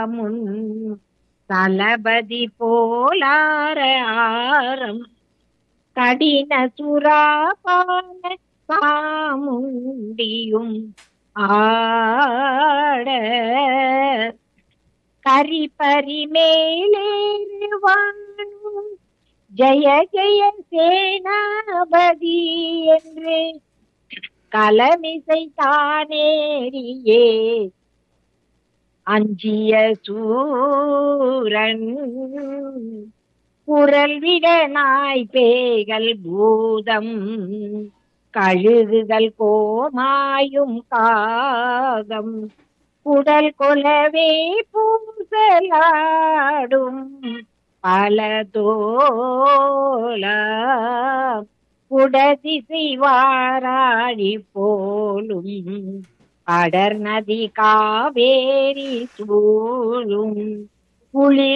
முன் தளபதி போலார ஆரம் கடின சுறாபான சாமுண்டியும் ஆட கரிபரி மேலேறுவானும் ஜெய ஜெய சேனாபதி என்று கலமிசை தானேரியே அஞ்சிய சூரன் குரல் விட நாய் பேய்கள் பூதம் கழுகுகள் கோமாயும் காகம் குடல் கொலவே பூசலாடும் பல தோல குடதிசை வாராழி போலும் அடர் நதி காவேரி சூழும் குளிர்